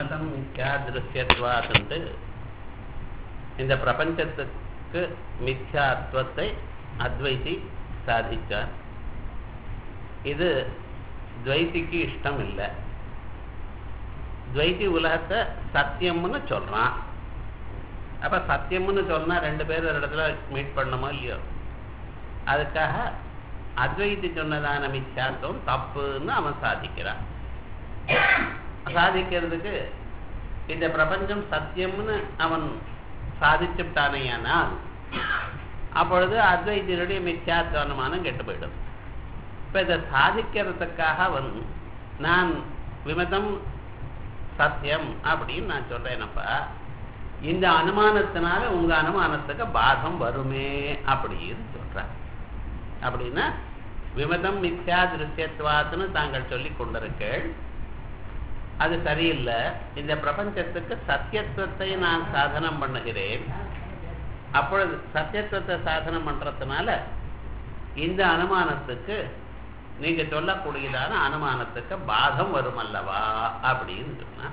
பிரபஞ்சம் மித்யா திருஷ்யத்வாசன்ட்டு இந்த பிரபஞ்சத்துக்கு மித்யாத்வத்தை அத்வைதி சாதிச்சார் இது துவைத்திக்கு இஷ்டம் இல்லை துவைத்தி உலகத்தை சத்தியம்னு சொல்றான் அப்ப சத்தியம்னு சொன்னா ரெண்டு பேரும் ஒரு இடத்துல மீட் பண்ணணுமோ இல்லையோ அதுக்காக அத்வைத்தி சொன்னதான மித்யாத்துவம் தப்புன்னு அவன் சாதிக்கிறான் சாதிக்கிறதுக்கு இந்த பிரபஞ்சம் சத்தியம்னு அவன் சாதிச்சுட்டானேயானால் அப்பொழுது அத்வைத்தினுடைய மித்யாத்வ அனுமானம் கெட்டு போயிடும் இப்ப இதை சாதிக்கிறதுக்காக அவன் நான் விமதம் சத்தியம் அப்படின்னு நான் சொல்றேனப்பா இந்த அனுமானத்தினால உங்க அனுமானத்துக்கு பாதம் வருமே அப்படின்னு சொல்றேன் அப்படின்னா விமதம் மித்யா திருஷ்யத்வாத்துன்னு தாங்கள் சொல்லி கொண்டிருக்கள் அது சரியில்லை இந்த பிரபஞ்சத்துக்கு சத்தியத்துவத்தை நான் சாதனம் பண்ணுகிறேன் அப்பொழுது சத்தியத்துவத்தை சாதனம் பண்றதுனால இந்த அனுமானத்துக்கு நீங்க சொல்லக்கூடியதான அனுமானத்துக்கு பாதம் வரும் அல்லவா அப்படின்னு சொன்னா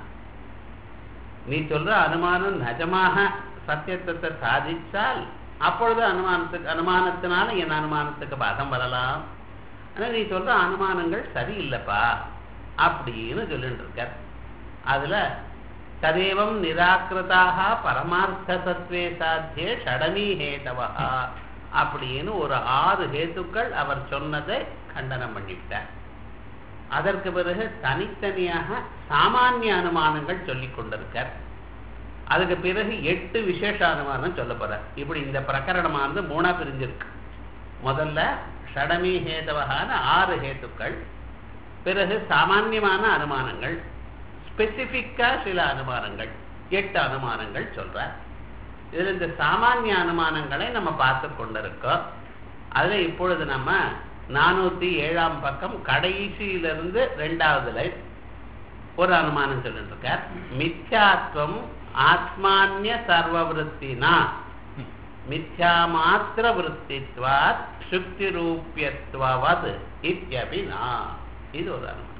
நீ சொல்ற அனுமானம் நிஜமாக சத்தியத்துவத்தை சாதிச்சால் அப்பொழுது அனுமானத்துக்கு அனுமானத்தினால என் அனுமானத்துக்கு பாதம் வரலாம் ஆனா நீ சொல்ற அனுமானங்கள் சரியில்லைப்பா அப்படின்னு சொல்லிட்டு இருக்க அதுல ததேவம் நிராகிருதாக பரமார்த்த சத்வே சாத்திய ஷடமி ஹேதவா அப்படின்னு ஒரு ஆறு ஹேத்துக்கள் அவர் சொன்னதை கண்டனம் பண்ணிவிட்டார் அதற்கு பிறகு தனித்தனியாக சாமானிய அனுமானங்கள் சொல்லிக் கொண்டிருக்கார் அதுக்கு பிறகு எட்டு விசேஷ அனுமானம் சொல்ல போறார் இப்படி இந்த பிரகரணமானது மூணா பிரிஞ்சிருக்கு முதல்ல ஷடமி ஹேதவகான ஆறு ஹேத்துக்கள் பிறகு சாமான்யமான அனுமானங்கள் ஸ்பெசிபிக்கா சில அனுமானங்கள் எட்டு அனுமானங்கள் சொல்றார் இதுல இந்த சாமானிய அனுமானங்களை நம்ம பார்த்து கொண்டிருக்கோம் அதுல இப்பொழுது நம்ம நானூத்தி ஏழாம் பக்கம் கடைசியிலிருந்து ரெண்டாவது லைன் ஒரு அனுமானம் சொல்லிட்டு இருக்கார் மித்யாத்வம் ஆத்மானிய சர்வவருத்தினா மித்யா மாத்திர விற்த்தித்வாத் சுக்தி ரூபியத்வது இத்தியபினா இது ஒரு அனுமானம்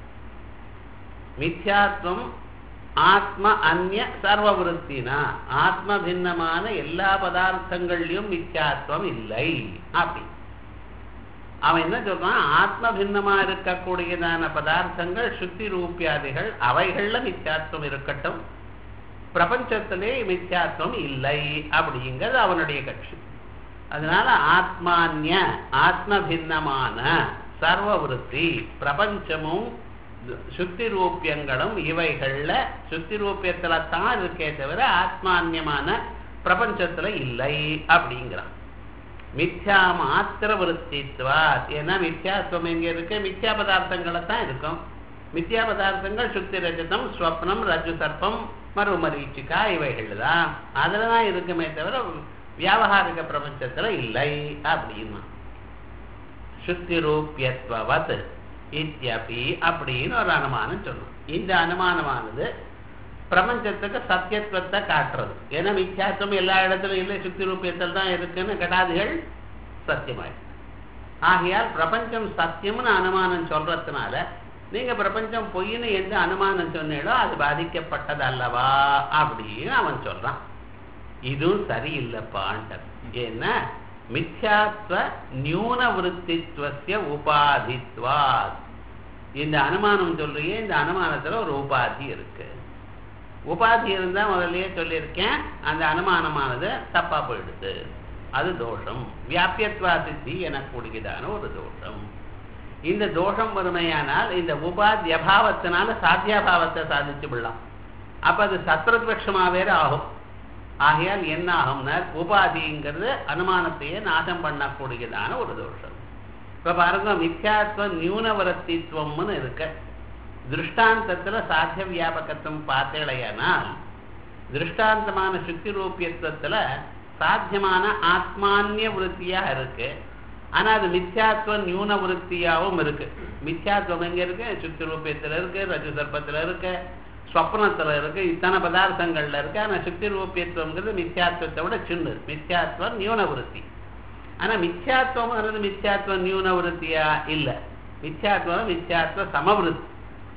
மித்யாத்வம் ஆத்ம அந்நிய சர்வவருத்தினா ஆத்ம பின்னமான எல்லா பதார்த்தங்கள்லயும் மித்யாத்வம் இல்லை அப்படி அவன் என்ன சொல்றான் ஆத்ம பின்னமா இருக்கக்கூடியதான பதார்த்தங்கள் சுத்தி ரூபியாதிகள் அவைகள்ல மித்யாத்வம் இருக்கட்டும் பிரபஞ்சத்திலே மித்யாத்வம் இல்லை அப்படிங்கிறது அவனுடைய கட்சி அதனால ஆத்மானிய ஆத்ம பின்னமான சர்வவருத்தி பிரபஞ்சமும் சுத்தி ரூபியங்களும் இவைகள்ல சுத்தி ரூபியத்துல தான் இருக்கே தவிர ஆத்மான்யமான பிரபஞ்சத்துல இல்லை அப்படிங்கிறான் மித்யா மாத்திர விற்த்தித்வா ஏன்னா மித்யாத்வம் எங்க இருக்கு மித்யா பதார்த்தங்களை தான் இருக்கும் மித்யா பதார்த்தங்கள் சுத்தி ரஜதம் ஸ்வப்னம் ரஜு சர்ப்பம் மறுமரீச்சிக்கா இவைகள் தான் அதுல தான் இருக்குமே தவிர வியாபகாரிக பிரபஞ்சத்துல இல்லை அப்படின்னா சுத்தி ரூபியத்வத் இத்தியபி அப்படின்னு ஒரு அனுமானம் சொல்லும் இந்த அனுமானமானது பிரபஞ்சத்துக்கு சத்தியத்துவத்தை காட்டுறது ஏன்னா மித்யாத்துவம் எல்லா இடத்துலையும் இல்லை சுத்தி ரூபியத்தில் தான் இருக்குன்னு கடாதிகள் சத்தியமாயிடும் ஆகையால் பிரபஞ்சம் சத்தியம்னு அனுமானம் சொல்றதுனால நீங்க பிரபஞ்சம் பொய்ன்னு எந்த அனுமானம் சொன்னீங்களோ அது பாதிக்கப்பட்டது அல்லவா அப்படின்னு அவன் சொல்றான் இதுவும் சரியில்லைப்பான்ட்டு ஏன்னா மித்யாத்வ நியூன விற்த்தித்வசிய உபாதித்வாத் இந்த அனுமானம் சொல்றியே இந்த அனுமானத்துல ஒரு உபாதி இருக்கு உபாதி இருந்தா முதல்லயே சொல்லியிருக்கேன் அந்த அனுமானமானது தப்பா போயிடுது அது தோஷம் வியாபியத்வா சித்தி எனக்கூடியதான ஒரு தோஷம் இந்த தோஷம் வறுமையானால் இந்த உபாதி அபாவத்தினால சாத்தியாபாவத்தை சாதிச்சு விடலாம் அப்ப அது சத்ருத்பட்சமா வேற ஆகும் ஆகையால் என்ன ஆகும்னா உபாதிங்கிறது அனுமானத்தையே நாசம் பண்ணக்கூடியதான ஒரு தோஷம் இப்ப பாருங்க மித்யாத்வ நியூனவரத்தித்வம்னு இருக்க திருஷ்டாந்தத்துல சாத்திய வியாபகத்துவம் பார்த்தேடையானால் திருஷ்டாந்தமான சுத்தி ரூபியத்துவத்துல சாத்தியமான ஆத்மானிய விருத்தியா இருக்கு ஆனா அது மித்யாத்வ நியூன விருத்தியாவும் இருக்கு மித்யாத்வம் எங்க இருக்கு சுத்தி ரூபியத்துல இருக்கு ரஜு சர்ப்பத்துல இருக்கு ஸ்வப்னத்துல இருக்கு இத்தனை பதார்த்தங்கள்ல இருக்கு ஆனா சுத்தி ரூபியத்துவங்கிறது மித்யாத்வத்தை விட சின்னது மித்யாத்வம் நியூன விருத்தி ஆனா மித்யாத்வம்ங்கிறது மித்யாத்வ நியூன விருத்தியா இல்ல மித்யாத்வம் மித்யாத்வ சமவிருத்தி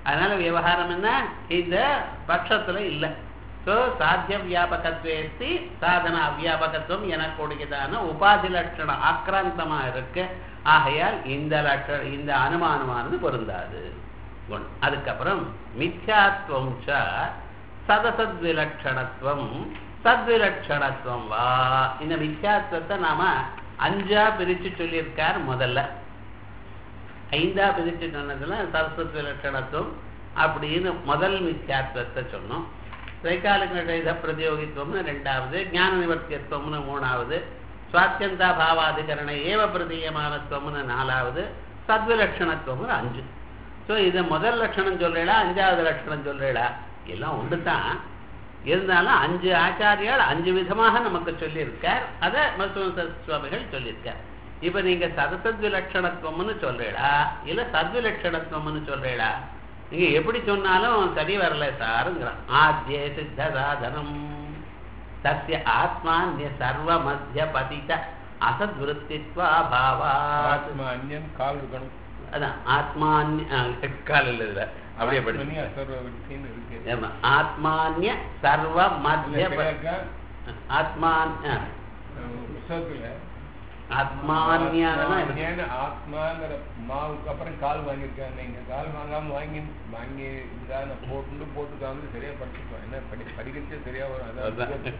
அதனால விவகாரம் என்ன இந்த பட்சத்துல இல்லை ஸோ சாத்திய வியாபகத்வேஸ்தி சாதன அவ்வியாபகத்துவம் எனக்கூடியதான உபாதி லட்சணம் ஆக்ராந்தமா இருக்கு ஆகையால் இந்த லட்ச இந்த அனுமானமானது பொருந்தாது ஒண்ணு. அதுக்கப்புறம் மித்யாத்வம் ச சதசத்விலட்சணத்துவம் சத்விலட்சணத்துவம் வா இந்த மித்யாத்வத்தை நாம அஞ்சா பிரிச்சு சொல்லியிருக்கார் முதல்ல ஐந்தா பிரிச்சு சொன்னதுல சரஸ்வத் விலட்சணத்துவம் அப்படின்னு முதல் மித்யாத்வத்தை சொன்னோம் தைக்காலிக பிரதியோகித்துவம்னு ரெண்டாவது ஞான நிவர்த்தியத்துவம்னு மூணாவது சுவாத்தியந்தா பாவாதிகரண ஏவ பிரதீயமானத்துவம்னு நாலாவது சத்விலட்சணத்துவம்னு அஞ்சு ஸோ இது முதல் லட்சணம் சொல்றீங்களா அஞ்சாவது லட்சணம் சொல்றீங்களா எல்லாம் ஒன்று தான் இருந்தாலும் அஞ்சு ஆச்சாரியால் அஞ்சு விதமாக நமக்கு சொல்லியிருக்கார் அதை மருத்துவ சுவாமிகள் சொல்லியிருக்கார் இப்ப நீங்க சதசத் விலட்சணத்துவம்னு சொல்றீங்களா இல்ல சத்விலட்சணத்துவம்னு சொல்றீங்களா நீங்க எப்படி சொன்னாலும் சரி வரல சாருங்கிறான் ஆத்திய சித்த சாதனம் தஸ்ய ஆத்மான்ய சர்வ மத்திய பதித அசத்விருத்தித்வா பாவாத் ஆத்மா அந்நியம் கால் இருக்கணும் அதான் ஆத்மான்ய காலில் இல்லை அப்படியே படி ஆத்மனி அசர்வவர்த்தின்னு இருக்கு ஆமா. ஆத்மான்ய சர்வ மத்திய இதுல சரியா இருக்கா? ஆத்மான் ஆ. அஹ் புஸ்தகத்துல ஆத்மான்யான ஆத்மான்யன்னு ஆத்மாங்கிற மாவுக்கு அப்புறம் கால் வாங்கியிருக்காங்க நீங்க கால் வாங்காம வாங்கி வாங்கி இருந்தா நான் போட்டு போட்டு காமிச்சு சரியா படிச்சுப்பேன் என்ன படி படிக்கிறதே சரியா வரும் அதான்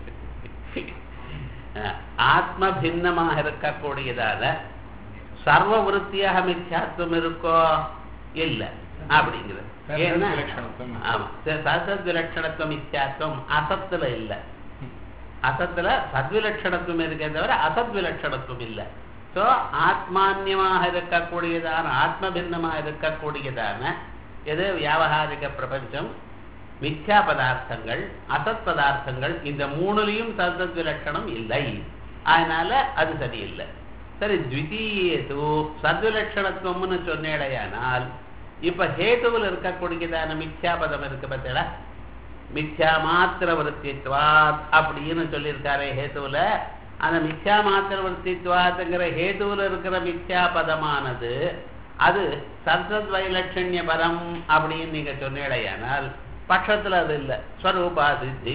ஆத்ம பின்னமாக இருக்கக்கூடியதால சர்வ விருத்தியாக மித்யாத்துவம் இருக்கோ இல்ல அப்படிங்கிறது ஏன்னா விலட்சணத்துவம். ஆமா சசத் விலட்சணத்துவம் மித்யாத்துவம் அசத்துல இல்ல அசத்துல சத்விலட்சணத்துவம் இருக்கே தவிர அசத் விலட்சணத்துவம் இல்லை ஸோ ஆத்மான்யமாக இருக்கக்கூடியதான ஆத்ம பின்னமாக இருக்கக்கூடியதான எது வியாவகாரிக பிரபஞ்சம் மித்யா பதார்த்தங்கள் அசத் பதார்த்தங்கள் இந்த மூணுலையும் சதத் விலட்சணம் இல்லை அதனால அது சரியில்லை சரி த்விதீயது சத்விலட்சணத்துவம்னு சொன்னேடையானால் இப்ப ஹேதுவில் இருக்கக்கூடியதான மித்யா பதம் இருக்கு பார்த்தீங்களா மித்யா மாத்திர விருத்தித்வாத் அப்படின்னு சொல்லியிருக்காரு ஹேதுவுல அந்த மித்யா மாத்திர விருத்தித்வாத்ங்கிற ஹேதுவில் இருக்கிற மித்யா பதமானது அது சர்சத் வைலட்சண்ய பரம் அப்படின்னு நீங்க சொன்னீடையானால் பட்சத்துல அது இல்லை ஸ்வரூபா சித்தி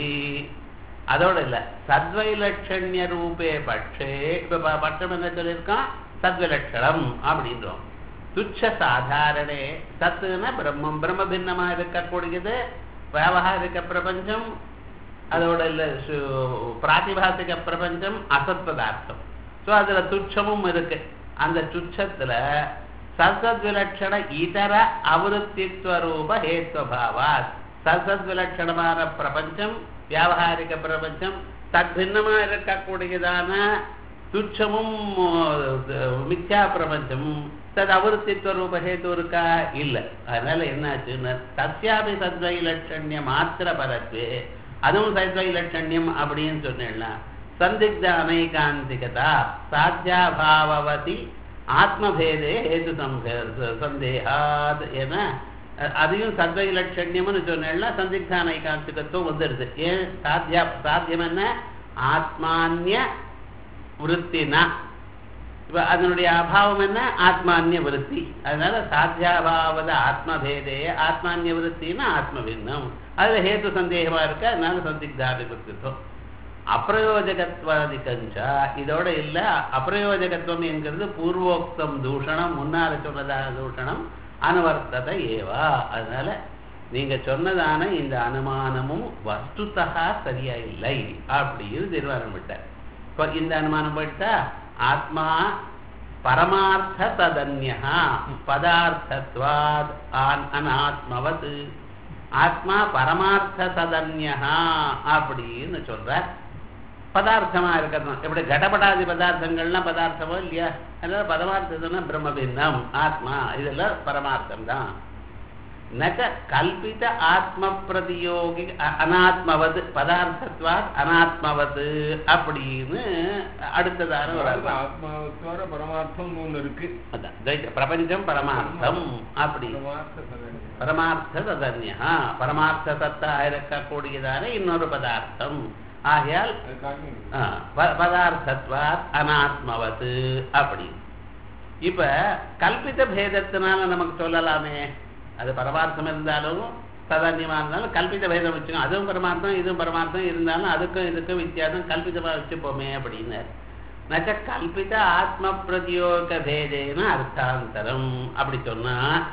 அதோட இல்ல சத்வைலட்சண்ய ரூபே பட்சே இப்ப ப- பட்சம் என்ன சொல்லியிருக்கான் சத்விலட்சணம் அப்படின்றோம் துச்ச சாதாரணே சத்துனா பிரம்மம் பிரம்ம பின்னமா இருக்கக்கூடியது வியாவகாரிக பிரபஞ்சம் அதோட இல்ல சு- பிராதிபாசிக பிரபஞ்சம் அசத் பதார்த்தம் ஸோ அதுல துச்சமும் இருக்கு அந்த துச்சத்துல சசத் விலட்சண இதர அவிருத்தித்வ ரூப ஹேத்வபாவாத் சசத் விலட்சணமான பிரபஞ்சம் வியாவகாரிக பிரபஞ்சம் தற்பின்னமா இருக்கக்கூடியதான துச்சமும் அஹ், மித்யா பிரபஞ்சமும் தது அவிருத்தித்வ ரூப ஹேத்து இருக்கா இல்ல அதனால என்னாச்சுன்னு தஸ்யாபி சத்வைலட்சண்ய மாத்திர பரத்வே அதுவும் சத்வைலட்சண்யம் அப்படின்னு சொன்னேன்னா சந்திக்த அனைகாந்திகதா சாத்தியாபாவதி ஆத்மபேதே ஹேது சம்ஹ- சந்தேகாத் என அஹ், அதையும் சத்வைலட்சண்யம்னு சொன்னேன்னா சந்திக்த அனைகாந்திகத்துவம் வந்துடுது ஏன் சாத்தியா சாத்தியம் என்ன ஆத்மான்ய விருத்தினா இப்ப அதனுடைய அபாவம் என்ன ஆத்மான்ய விருத்தி அதனால சாத்தியாபாவத ஆத்மபேதே ஆத்மான்ய விருத்தின்னா ஆத்ம பின்னம் அதுல ஹேத்து சந்தேகமா இருக்கு அதனால சந்திக்தாதிபத்தியம் அப்பிரயோஜகத்வாதிகஞ்சா இதோட இல்ல அப்பிரயோஜகத்துவம் என்கிறது பூர்வோக்தம் தூஷணம் முன்னால சொன்னதான தூஷணம் அனுவர்த்தத ஏவா அதனால நீங்க சொன்னதான இந்த அனுமானமும் வஸ்துதா சரியா இல்லை அப்படின்னு தீர்மானம் விட்டார் இப்போ இந்த அனுமானம் போயிட்டா ஆத்மா பரமார்த்த ததன்யா பதார்த்தத்வாத் ஆன்- அனாத்மவத் ஆத்மா பரமார்த்த ததன்யா அப்படின்னு சொல்றார் பதார்த்தமா இருக்கிறது எப்படி கடபடாதி பதார்த்தங்கள்லாம் பதார்த்தமோ இல்லையா அதனால பரமார்த்தம்னா பிரம்ம பின்னம் ஆத்மா இதெல்லாம் பரமார்த்தம் தான் நக கல்பித ஆத்ம பிரதியோகி அ- அனாத்மவது பதார்த்தத்வாத் அனாத்மவது அப்படின்னு அடுத்ததான ஒரு அதாவது அர்த்தம். ஆத்மாவுத்தோட பரமார்த்தம் ஒண்ணு இருக்கு அதான் துவைத பிரபஞ்சம் பரமார்த்தம் அப்படி பரமார்த்த சதன்யம். பரமார்த்த ததன்யா பரமார்த்த சத்தா இருக்கக்கூடியதான இன்னொரு பதார்த்தம் ஆகையால் அதுக்காக ஆ, ப- பதார்த்தத்வாத் அனாத்மவத் அப்படி இப்ப கல்பித பேதத்தினால நமக்கு சொல்லலாமே அது பரமார்த்தம் இருந்தாலும் சாதாரணமாக இருந்தாலும் கல்பித பேதம் வச்சுக்கோ அதுவும் பரமார்த்தம் இதுவும் பரமார்த்தம் இருந்தாலும் அதுக்கும் இதுக்கும் வித்தியாசம் கல்பிதமா வச்சுப்போமே அப்படின்னு நச்ச கல்பித ஆத்ம பிரதியோக பேதேன அர்த்தாந்தரம் அப்படி சொன்னா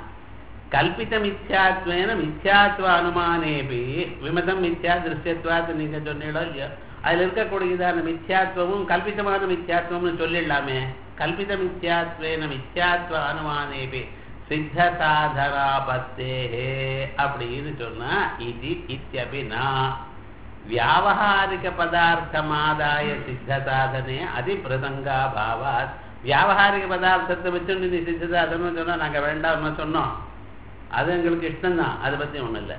கல்பித மித்யாத்வேன மித்யாத்வ அனுமானேபி விமதம் மித்யா திருஷ்யத்வாத்து நீங்க சொன்னீங்களோ இல்லையோ அதுல இருக்கக்கூடியதான மித்யாத்வமும் கல்பிதமான மித்யாத்வம்னு சொல்லிடலாமே கல்பித மித்யாத்வேன மித்யாத்வ அனுமானேபி சித்த சாதராபத்தேஹே அப்படின்னு சொன்னா இது இத்தியபினா வியாவகாரிக பதார்த்தமாதாய சித்த சாதனே அதி பிரசங்காபாவாத் வியாவகாரிக பதார்த்தத்தை வச்சுட்டு நீ சித்த சாதனம் சொன்னா நாங்க வேண்டாம்னு சொன்னோம் அது எங்களுக்கு இஷ்டம்தான் அதை பத்தி ஒண்ணும் இல்லை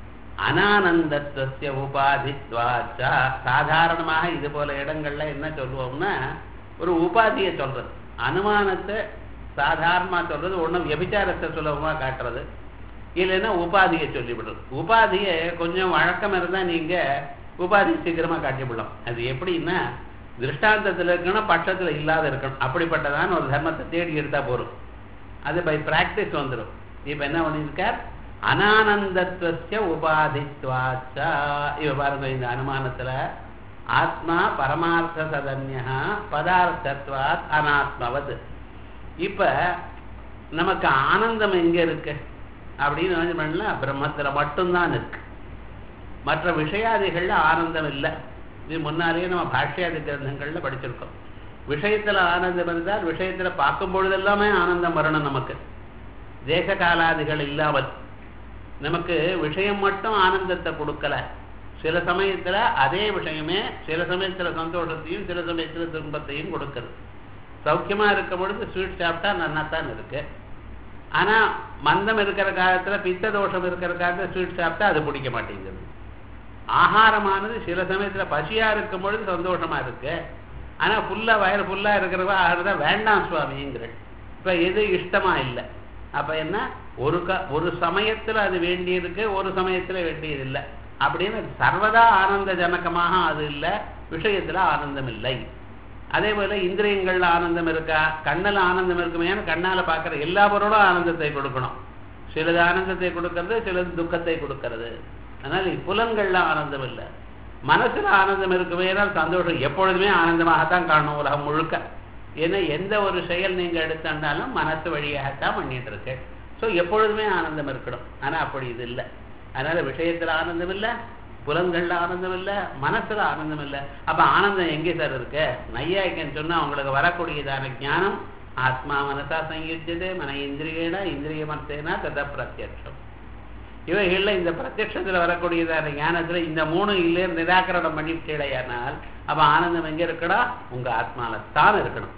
அனானந்தத்துவசிய உபாதித்வாச்சா சாதாரணமாக இது போல இடங்கள்ல என்ன சொல்லுவோம்னா ஒரு உபாதியை சொல்றது அனுமானத்தை சாதாரணமா சொல்றது ஒண்ணும் வியபிச்சாரத்தை சுலபமா காட்டுறது இல்லைன்னா உபாதியை சொல்லிவிடுறது உபாதியை கொஞ்சம் வழக்கம் இருந்தா நீங்க உபாதி சீக்கிரமா காட்டிவிடலாம் அது எப்படின்னா திருஷ்டாந்தத்துல இருக்கணும் பட்சத்துல இல்லாத இருக்கணும் அப்படிப்பட்டதான ஒரு தர்மத்தை தேடி எடுத்தா போறோம் அது பை பிராக்டிஸ் வந்துடும் இப்ப என்ன பண்ணியிருக்கார் அனானந்தத்துவசிய உபாதித்வாச்சா இவ பாருங்க இந்த அனுமானத்துல ஆத்மா பரமார்த்த சதன்யா பதார்த்தத்வாத் அனாத்மவது இப்ப நமக்கு ஆனந்தம் எங்க இருக்கு அப்படின்னு என்ன பண்ணலாம் பிரம்மத்துல மட்டும்தான் இருக்கு மற்ற விஷயாதிகள்ல ஆனந்தம் இல்லை இது முன்னாலேயே நம்ம பாஷ்யாதி கிரந்தங்கள்ல படிச்சிருக்கோம் விஷயத்துல ஆனந்தம் இருந்தால் விஷயத்துல பார்க்கும் பொழுதெல்லாமே ஆனந்தம் வரணும் நமக்கு தேச காலாதிகள் இல்லாமல் நமக்கு விஷயம் மட்டும் ஆனந்தத்தை கொடுக்கல சில சமயத்துல அதே விஷயமே சில சமயத்துல சந்தோஷத்தையும் சில சமயத்துல துன்பத்தையும் கொடுக்கிறது சௌக்கியமா இருக்க பொழுது ஸ்வீட் சாப்பிட்டா நன்னாத்தான் இருக்கு ஆனா மந்தம் இருக்கிற காலத்துல பித்த தோஷம் இருக்கிற காலத்துல ஸ்வீட் சாப்பிட்டா அது பிடிக்க மாட்டேங்குது ஆகாரமானது சில சமயத்துல பசியா இருக்கும் பொழுது சந்தோஷமா இருக்கு ஆனா ஃபுல்லா வயறு ஃபுல்லா இருக்கிறவ ஆகிறத வேண்டாம் சுவாமிங்கிற இப்ப எது இஷ்டமா இல்லை அப்ப என்ன ஒரு க ஒரு சமயத்துல அது வேண்டி இருக்கு ஒரு சமயத்துல வேண்டியது இல்லை அப்படின்னு சர்வதா ஆனந்த ஜனகமாக அது இல்லை விஷயத்துல ஆனந்தம் இல்லை அதே போல இந்திரியங்கள்ல ஆனந்தம் இருக்கா கண்ணில் ஆனந்தம் இருக்குமே கண்ணால பார்க்குற எல்லா பொருளும் ஆனந்தத்தை கொடுக்கணும் சிலது ஆனந்தத்தை கொடுக்கறது சிலது துக்கத்தை கொடுக்கறது அதனால புலன்கள்ல ஆனந்தம் இல்லை மனசுல ஆனந்தம் இருக்குமே சந்தோஷம் எப்பொழுதுமே ஆனந்தமாகத்தான் காணணும் உலகம் முழுக்க ஏன்னா எந்த ஒரு செயல் நீங்க எடுத்தாண்டாலும் மனசு வழியாகத்தான் பண்ணிட்டு இருக்கு ஸோ எப்பொழுதுமே ஆனந்தம் இருக்கணும் ஆனா அப்படி இது இல்லை அதனால விஷயத்துல ஆனந்தம் இல்லை புலன்கள்ல ஆனந்தம் இல்லை மனசுல ஆனந்தம் இல்லை அப்ப ஆனந்தம் எங்கே சார் இருக்கு நையாய்க்கன்னு சொன்னா உங்களுக்கு வரக்கூடியதான ஞானம் ஆத்மா மனசா சயுஜதே மன இந்திரியேனா இந்திரிய மனசேனா தத பிரத்யட்சம் இவைகள்ல இந்த பிரத்யட்சத்துல வரக்கூடியதான ஞானத்துல இந்த மூணு இல்லையே நிராகரணம் பண்ணிவிட்டேடையானால் அப்ப ஆனந்தம் எங்க இருக்கணும் உங்க ஆத்மால தான் இருக்கணும்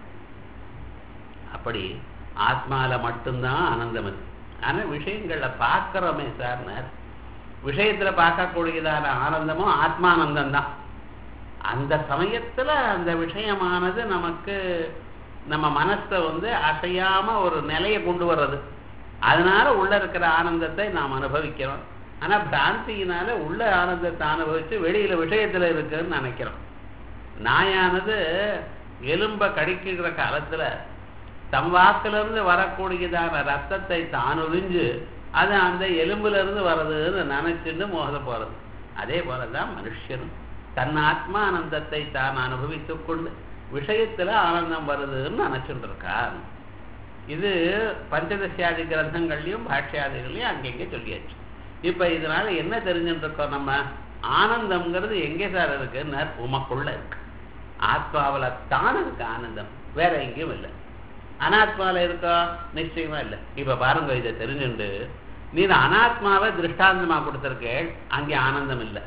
அப்படி ஆத்மால மட்டும்தான் ஆனந்தம் இருக்கு ஆனா விஷயங்கள்ல பார்க்கிறோமே சார்னார் விஷயத்துல பார்க்கக்கூடியதான ஆனந்தமும் ஆத்மானந்தம் தான் அந்த சமயத்துல அந்த விஷயமானது நமக்கு நம்ம மனசை வந்து அசையாம ஒரு நிலையை கொண்டு வர்றது அதனால உள்ள இருக்கிற ஆனந்தத்தை நாம் அனுபவிக்கிறோம் ஆனா பிராந்தியினால உள்ள ஆனந்தத்தை அனுபவிச்சு வெளியில விஷயத்துல இருக்குன்னு நினைக்கிறோம் நாயானது எலும்ப கடிக்கிற காலத்துல தம் வாக்குல இருந்து வரக்கூடியதான ரத்தத்தை தான் உறிஞ்சு அது அந்த எலும்புல இருந்து வர்றதுன்னு நினைச்சுட்டு மோத போறது அதே போலதான் மனுஷனும் தன் ஆத்மானந்தத்தை தான் அனுபவித்துக் கொண்டு விஷயத்துல ஆனந்தம் வருதுன்னு நினைச்சுட்டு இருக்கான் இது பஞ்சதசியாதி கிரந்தங்கள்லயும் பாஷ்யாதிகள்லயும் அங்கங்க சொல்லியாச்சு இப்ப இதனால என்ன தெரிஞ்சுட்டு இருக்கோம் நம்ம ஆனந்தம்ங்கிறது எங்கே சார் இருக்குன்னு உமக்குள்ள இருக்கு ஆத்மாவில தான் இருக்கு ஆனந்தம் வேற எங்கேயும் இல்லை அனாத்மாவில இருக்கா நிச்சயமா இல்லை இப்ப பாருங்க இதை தெரிஞ்சுண்டு நீர் அனாத்மாவை திருஷ்டாந்தமா கொடுத்திருக்கேள் அங்கே ஆனந்தம் இல்லை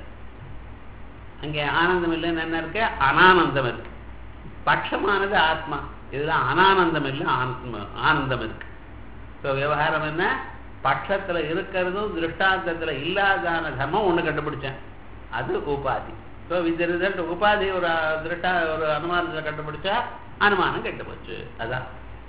அங்கே ஆனந்தம் இல்லைன்னு என்ன இருக்கு அனானந்தம் இருக்கு பட்சமானது ஆத்மா இதுல அனானந்தம் இல்லை ஆத்ம ஆனந்தம் இருக்கு இப்போ விவகாரம் என்ன பட்சத்துல இருக்கிறதும் திருஷ்டாந்தத்துல இல்லாதான தர்மம் ஒண்ணு கண்டுபிடிச்சேன் அது உபாதி ஸோ வித் ரிசல்ட் உபாதி ஒரு திருஷ்டா ஒரு அனுமானத்துல கண்டுபிடிச்சா அனுமானம் கெட்டு போச்சு அதான்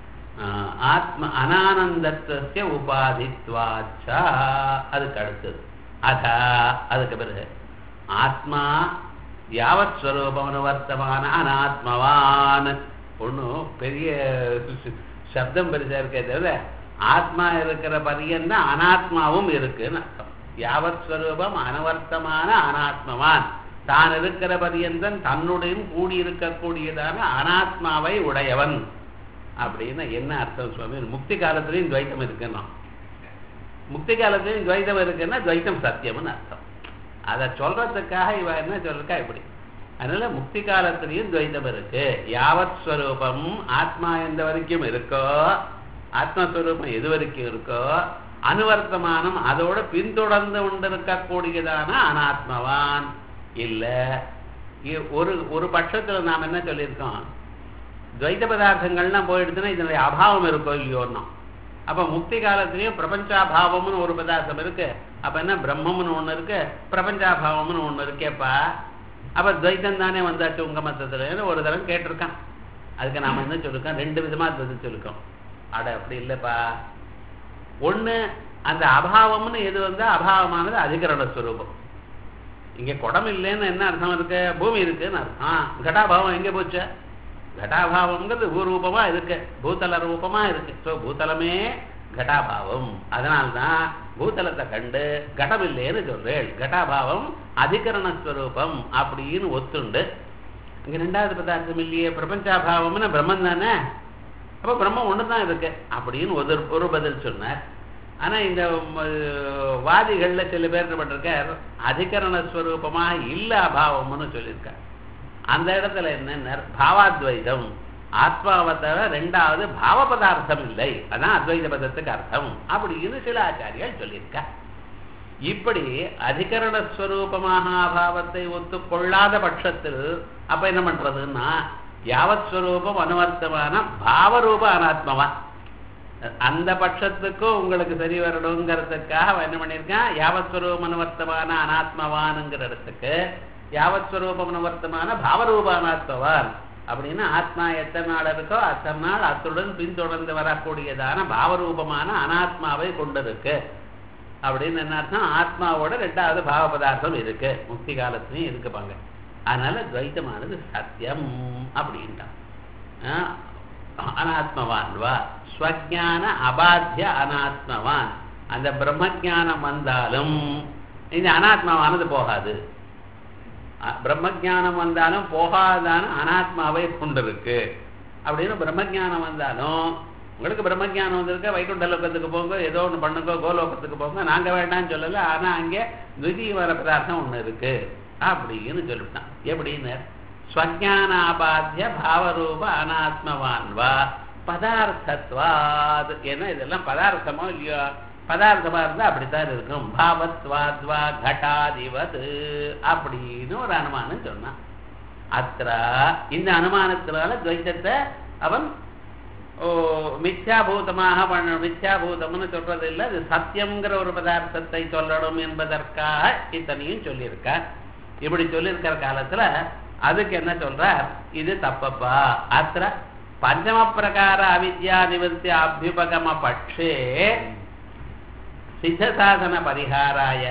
ஆத்ம அனானந்தத்துவ உபாதித்வாச்சா அதுக்கு அடுத்தது அதா அதுக்கு பிறகு ஆத்மா யாவத் ஸ்வரூபம் அனுவர்த்தமான அனாத்மவான் ஒன்றும் பெரிய சப்தம் பெருசா இருக்கே தவிர ஆத்மா இருக்கிற பரியந்தம் அனாத்மாவும் இருக்குன்னு அர்த்தம் யாவத் ஸ்வரூபம் அனவர்த்தமான அனாத்மவான் தான் இருக்கிற பரியந்தம் தன்னுடையும் கூடி இருக்கக்கூடியதான அனாத்மாவை உடையவன் அப்படின்னு என்ன அர்த்தம் சுவாமி முக்தி காலத்திலையும் துவைத்தம் இருக்குன்னா முக்தி காலத்திலையும் துவைத்தம் இருக்குன்னா துவைத்தம் சத்தியம்னு அர்த்தம் அதை சொல்றதுக்காக இவ என்ன சொல்றா இப்படி அதனால முக்தி காலத்திலையும் துவைத்தம் இருக்கு யாவத் ஸ்வரூபம் ஆத்மா எந்த வரைக்கும் இருக்கோ ஆத்மஸ்வரூபம் எது வரைக்கும் இருக்கோ அனுவர்த்தமானம் அதோட பின்தொடர்ந்து கொண்டிருக்கக்கூடியதான அனாத்மவான் இல்ல இ- ஒரு ஒரு பட்சத்துல நாம் என்ன சொல்லியிருக்கோம் துவைத பதார்த்தங்கள்லாம் போயிடுச்சுன்னா இதனுடைய அபாவம் இருக்கோ இல்லையோன்னா அப்ப முக்தி காலத்திலயும் பிரபஞ்சாபாவம்னு ஒரு பதார்த்தம் இருக்கு அப்ப என்ன பிரம்மம்னு ஒண்ணு இருக்கு பிரபஞ்சாபாவம்னு ஒண்ணு இருக்கேப்பா அப்ப துவைத்தம் தானே வந்தாச்சு உங்க மத்தத்துல ஒரு தரம் கேட்டிருக்கான் அதுக்கு நாம என்ன சொல்லிருக்கோம் ரெண்டு விதமா பதில் சொல்லிருக்கோம் அட அப்படி இல்லப்பா ஒண்ணு அந்த அபாவம்னு எது வந்தா அபாவமானது அதிகரண ஸ்வரூபம் இங்க குடம் இல்லைன்னு என்ன அர்த்தம் இருக்கு பூமி இருக்குன்னு அர்த்தம் கடாபாவம் எங்க போச்சு கடாபாவம்ங்கிறது பூரூபமா இருக்கு பூதல ரூபமா இருக்கு ஸோ பூதலமே கடாபாவம் அதனால்தான் பூதலத்தை கண்டு கடம் இல்லைன்னு சொல்றேன் கடாபாவம் அதிகரண ஸ்வரூபம் அப்படின்னு ஒத்துண்டு இங்க ரெண்டாவது பதார்த்தம் இல்லையே பிரபஞ்சாபாவம்னு பிரம்மன் தானே அப்ப பிரம்மம் ஒன்று தான் இருக்கு அப்படின்னு ஒரு ஒரு பதில் சொன்னார் ஆனா இந்த ம, வாதிகள்ல சில பேர் என்ன பண்ணிருக்கார் அதிகரண ஸ்வரூபமாக இல்ல அபாவம்னு சொல்லியிருக்கார் அந்த இடத்துல என்ன பாவாத்வைதம் ஆத்மாவை தவிர ரெண்டாவது பாவ பதார்த்தம் இல்லை அதான் அத்வைத பதத்துக்கு அர்த்தம் அப்படின்னு சில ஆச்சாரியால் சொல்லியிருக்கார் இப்படி அதிகரண ஸ்வரூபமாக அபாவத்தை ஒத்துக்கொள்ளாத பட்சத்தில் அப்ப என்ன பண்றதுன்னா யாவத் ஸ்வரூபம் அனுவர்த்தமான பாவரூப அனாத்மவான் அந்த பட்சத்துக்கும் உங்களுக்கு சரி வரணுங்கிறதுக்காக அவன் என்ன பண்ணியிருக்கான் யாவத் ஸ்வரூபம் அனுவர்த்தமான அனாத்மவானுங்கிற இடத்துக்கு யாவத் ஸ்வரூபம் அனுவர்த்தமான பாவரூப அனாத்மவான் அப்படின்னு ஆத்மா எத்தனை நாள் இருக்கோ அத்தனை நாள் அத்துடன் பின்தொடர்ந்து வரக்கூடியதான பாவரூபமான அனாத்மாவை கொண்டிருக்கு அப்படின்னு என்ன அர்த்தம் ஆத்மாவோட ரெண்டாவது பாவ பதார்த்தம் இருக்கு முக்தி காலத்துலயும் இருக்குப்பாங்க அதனால துவைத்தமானது சத்தியம் அப்படின்ட்டான் ஆஹ் அனாத்மவான் வா ஸ்வஜான அபாத்திய அனாத்மவான் அந்த பிரம்மஜானம் வந்தாலும் இந்த அனாத்மாவானது போகாது அ- பிரம்மஜானம் வந்தாலும் போகாதான அனாத்மாவை கொண்டிருக்கு அப்படின்னு பிரம்மஜானம் வந்தாலும் உங்களுக்கு பிரம்மஜானம் வந்திருக்க வைகுண்ட லோகத்துக்கு போங்க ஏதோ ஒன்று பண்ணுங்க கோலோகத்துக்கு போங்க நாங்க வேண்டாம்னு சொல்லல ஆனா அங்கே துதிவர பதார்த்தம் ஒண்ணு இருக்கு அப்படின்னு சொல்லிவிட்டான் எப்படின்னு ஸ்வஜானாபாத்திய பாவரூப அனாத்மவான் வா பதார்த்தத்வாத் ஏன்னா இதெல்லாம் பதார்த்தமோ இல்லையோ பதார்த்தமா இருந்தா அப்படித்தான் இருக்கும் பாவத்வாத்வா கட்டாதிவது அப்படின்னு ஒரு அனுமானம் சொன்னான் அத்ரா இந்த அனுமானத்தினால துவைத்தத்தை அவன் ஓ மித்யாபூதமாக பண்ண மித்யாபூதம்னு சொல்றது இல்லை அது சத்தியம்ங்கிற ஒரு பதார்த்தத்தை சொல்லணும் என்பதற்காக இத்தனையும் சொல்லியிருக்கார் இப்படி சொல்லியிருக்கிற காலத்துல அதுக்கு என்ன சொல்றார் இது தப்பப்பா அத்திர பஞ்சம பிரகார அவித்யா நிவர்த்தி அபியுபகம பட்சே சித்தசாதன பரிகாராய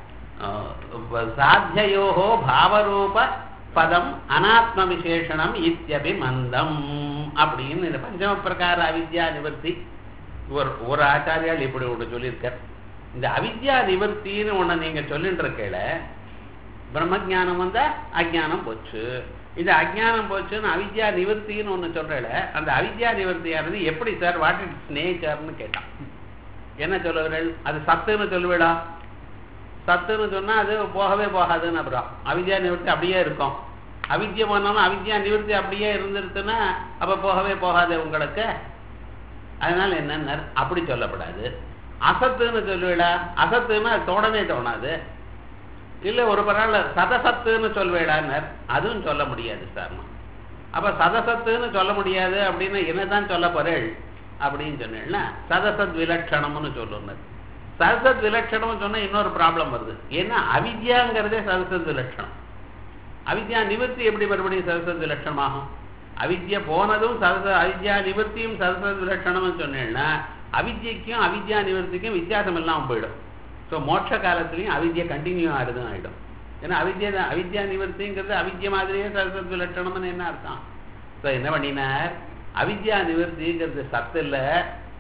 சாத்தியோ பாவரூப பதம் அனாத்ம விசேஷணம் இத்தியபி மந்தம் அப்படின்னு இந்த பஞ்சம பிரகார அவித்யா நிவர்த்தி ஒரு ஒரு ஆச்சாரியால் இப்படி ஒன்று சொல்லியிருக்கார் இந்த அவித்யா நிவர்த்தின்னு ஒண்ணு நீங்க சொல்லிட்டு இருக்கல பிரம்மஜானம் வந்தா அஜ்ஞானம் போச்சு இது அஜ்ஞானம் போச்சுன்னு அவித்யா நிவர்த்தின்னு ஒண்ணு சொல்றல அந்த அவித்யா நிவர்த்தியானது எப்படி சார் வாட் இட்ஸ் நேச்சர்னு கேட்டான் என்ன சொல்லுவீர்கள் அது சத்துன்னு சொல்லுவிடா சத்துன்னு சொன்னா அது போகவே போகாதுன்னு அப்புறம் அவித்யா நிவர்த்தி அப்படியே இருக்கும் அவித்யா பண்ணாலும் அவித்யா நிவர்த்தி அப்படியே இருந்துருச்சுன்னா அப்ப போகவே போகாது உங்களுக்கு அதனால என்ன அப்படி சொல்லப்படாது அசத்துன்னு சொல்லுவிடா அசத்துன்னா அது தோணவே தோணாது இல்ல ஒரு பரவாயில்ல சதசத்துன்னு சொல்வேடான்னர் அதுவும் சொல்ல முடியாது சார் அப்ப சதசத்துன்னு சொல்ல முடியாது அப்படின்னு என்னதான் சொல்ல போறேள் அப்படின்னு சொன்னேன்னா சதசத் விலட்சணம்னு சொல்லுனர் சதசத் விலட்சணம் சொன்னா இன்னொரு ப்ராப்ளம் வருது ஏன்னா அவித்யாங்கிறதே சதசத் விலட்சணம் அவித்யா நிவர்த்தி எப்படி மறுபடியும் சதசத் விலட்சணமாகும் அவித்யா போனதும் சதச அவித்யா நிவர்த்தியும் சதசத் விலட்சணம்னு சொன்னேன்னா அவித்யக்கும் அவித்யா நிவர்த்திக்கும் வித்தியாசம் இல்லாமல் போயிடும் ஸோ மோட்ச காலத்துலையும் அவித்யா கண்டினியூ ஆகுதுன்னு ஆயிடும் ஏன்னா அவித்யா தான் அவித்யா நிவர்த்திங்கிறது அவித்ய மாதிரியே சரஸ்வதி லட்சணம்னு என்ன அர்த்தம் ஸோ என்ன பண்ணினார் அவித்யா நிவர்த்திங்கிறது சத்து இல்லை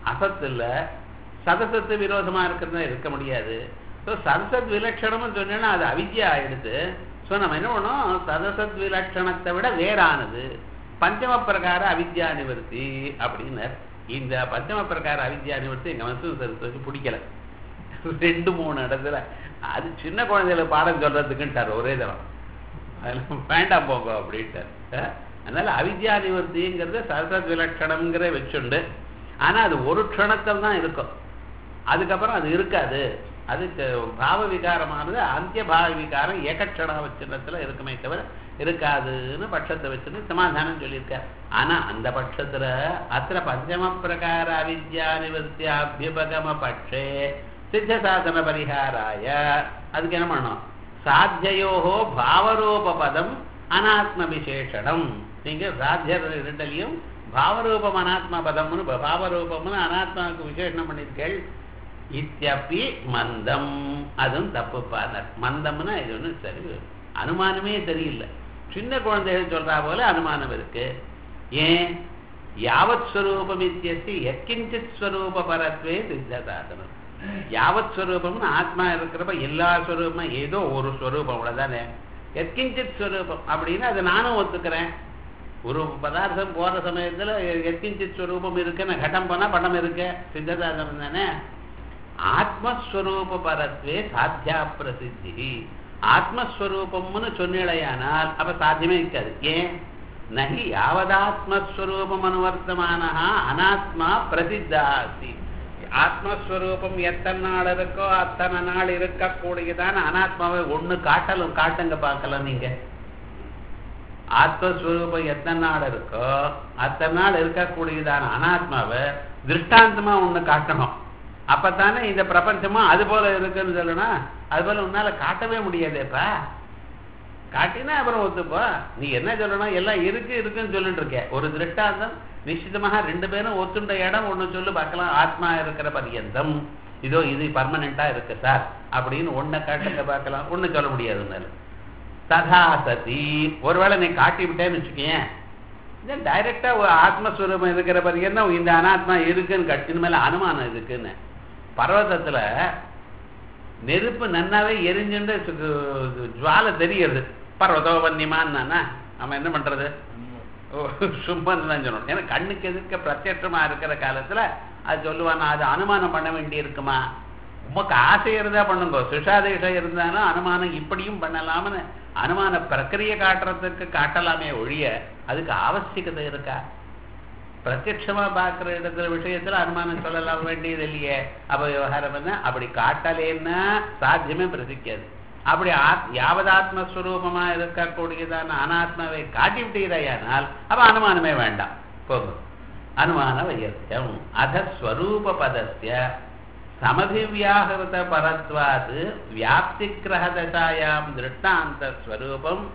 அசத்து இல்ல சதசத்து விரோதமா இருக்கிறதா இருக்க முடியாது ஸோ சதசத் விலட்சணம்னு சொன்னேன்னா அது அவித்யா ஆயிடுது ஸோ நம்ம என்ன பண்ணோம் சதசத் விலட்சணத்தை விட வேறானது பஞ்சம பிரகார அவித்யா நிவர்த்தி அப்படின்னார் இந்த பஞ்சம பிரகார அவித்யா நிவர்த்தி எங்க மனசு சரஸ்வதி பிடிக்கல ரெண்டு மூணு இடத்துல அது சின்ன குழந்தைகளை பாடம் சொல்றதுக்குன்ட்டார் ஒரே தரம் அதுல வேண்டாம் போங்க அப்படின்ட்டார் அஹ்? அதனால அவித்யா நிவர்த்திங்கிறது சரஸ்வத் விலட்சணம்ங்கிற வச்சுண்டு ஆனா அது ஒரு க்ஷணத்தில் தான் இருக்கும் அதுக்கப்புறம் அது இருக்காது அது த- பாவ விகாரமானது அந்திய பாவ விகாரம் ஏகட்சணாவச்சின்னத்துல இருக்குமே தவிர இருக்காதுன்னு பட்சத்தை வச்சுன்னு சமாதானம் சொல்லியிருக்கார் ஆனா அந்த பட்சத்துல அத்திர பஞ்சம பிரகார அவித்யா நிவர்த்தியாபியுபகம பட்சே சித்த சாதன பரிகாராய அதுக்கு என்ன பண்ணணும் சாத்தியோகோ பாவரூப பதம் அனாத்ம விசேஷணம் நீங்க சாத்திய ரெண்டலையும் பாவரூபம் அனாத்ம பதம்னு ப- பாவரூபம்னு அனாத்மாவுக்கு விசேஷணம் பண்ணிருக்கேள் இத்தியப்பி மந்தம் அதுவும் தப்புப்பார் மந்தம்னா இது ஒன்றும் சரி அனுமானமே தெரியல சின்ன குழந்தைகள் சொல்றா போல அனுமானம் இருக்கு ஏன் யாவத் ஸ்வரூபம் இத்தியஸ்தி எக்கிஞ்சித் ஸ்வரூப பரத்வே சித்த சாதனம் யாவத் ஸ்வரூபம்னு ஆத்மா இருக்கிறப்ப எல்லா ஸ்வரூபமும் ஏதோ ஒரு ஸ்வரூபம் அவ்வளவுதானே எத்கிஞ்சித் ஸ்வரூபம் அப்படின்னு அதை நானும் ஒத்துக்கிறேன் ஒரு பதார்த்தம் போற சமயத்துல எத்கிஞ்சித் ஸ்வரூபம் இருக்குன்னு கட்டம் போனா படம் இருக்கு சித்தசாதனம் தானே ஆத்மஸ்வரூப பரத்வே சாத்தியா பிரசித்தி ஆத்மஸ்வரூபம்னு சொன்னிலையானால் அப்ப சாத்தியமே இருக்காது ஏன் நகி யாவதாத்மஸ்வரூபம் அனுவர்த்தமான அனாத்மா பிரசித்தா அஸ்தி ஆத்மஸ்வரூபம் எத்தனை நாள் இருக்கோ அத்தனை நாள் இருக்கக்கூடியதான அனாத்மாவை ஒண்ணு காட்டலும் காட்டுங்க பார்க்கலாம் நீங்க ஆத்மஸ்வரூபம் எத்தனை நாள் இருக்கோ அத்தனை நாள் இருக்கக்கூடியதான அனாத்மாவை திருஷ்டாந்தமா ஒண்ணு காட்டணும் அப்பத்தானே இந்த பிரபஞ்சமா அது போல இருக்குன்னு சொல்லணும் அது போல உன்னால காட்டவே முடியாதேப்பா காட்டினா அப்புறம் ஒத்துப்போ நீ என்ன சொல்லணும் எல்லாம் இருக்கு இருக்குன்னு சொல்லிட்டு இருக்க ஒரு திருஷ்டாந்தம் நிச்சயமாக ரெண்டு பேரும் ஒத்துண்ட இடம் ஒண்ணு சொல்லு பார்க்கலாம் ஆத்மா இருக்கிற பரியந்தம் இதோ இது பர்மனண்டா இருக்கு சார் அப்படின்னு ஒன்ன காட்டுங்க பார்க்கலாம் ஒண்ணு சொல்ல முடியாது உன்னால ததா சதி ஒருவேளை நீ காட்டி விட்டேன்னு வச்சுக்கேன் இதன் டைரக்டா ஆத்மஸ்வரூபம் இருக்கிற பரியந்தம் இந்த அனாத்மா இருக்குன்னு கட்டின மேல அனுமானம் இருக்குன்னு பர்வதத்துல நெருப்பு நன்னாவே எரிஞ்சுட்டு சு- ஜுவாலை தெரியுது பர்வதோ வன்னிமான்னா அவன் என்ன பண்றது ஓ, சும்மா தான் சொல்லணும் ஏன்னா கண்ணுக்கு எதிர்க்க பிரத்யட்சமா இருக்கிற காலத்துல அது சொல்லுவானா அது அனுமானம் பண்ண வேண்டி இருக்குமா உமக்கு ஆசை இருந்தா பண்ணுங்க சுஷாதேஷம் இருந்தாலும் அனுமானம் இப்படியும் பண்ணலாம்னு அனுமான பிரக்கிரியை காட்டுறதுக்கு காட்டலாமே ஒழிய அதுக்கு அவசியகதை இருக்கா பிரத்யட்சமா பார்க்கிற இடத்துல விஷயத்துல அனுமானம் சொல்லலாம் வேண்டியது இல்லையே அப்ப விவகாரம் என்ன அப்படி காட்டலேன்னா சாத்தியமே பிரசிக்காது அப்படி ஆத் யாவதாத்மஸ்வரூபமா இருக்கக்கூடியதான அனாத்மாவை காட்டி விட்டீரையானால் அப்ப அனுமானமே வேண்டாம் போகும் அனுமான வையத்தியம் அத ஸ்வரூப பதஸ்ய சமதிவியாகிருத பரத்வாது வியாப்தி கிரகதசாயாம் திருஷ்டாந்த ஸ்வரூபம்